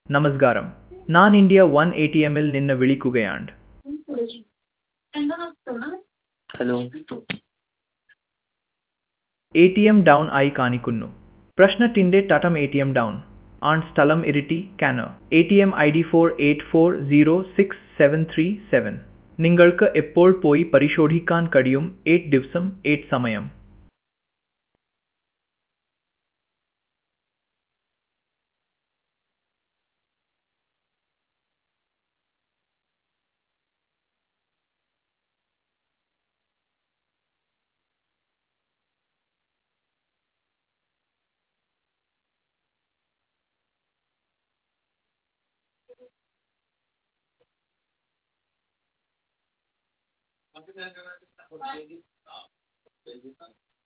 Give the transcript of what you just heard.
നമസ്കാരം ഞാൻ India one A T എമ്മിൽ നിന്ന് വിളിക്കുകയാണ് hello A T M down ആയി കാണിക്കുന്നു പ്രശ്നത്തിന്റെ തട്ടം എ ടി എം ഡൗൺ ആൺ സ്ഥലം ഇരിട്ടി കാനർ A T M I D four eight four zero six seven three seven നിങ്ങൾക്ക് എപ്പോൾ പോയി പരിശോധിക്കാൻ കഴിയും എയ്റ്റ് ദിവസം എയ്റ്റ് സമയം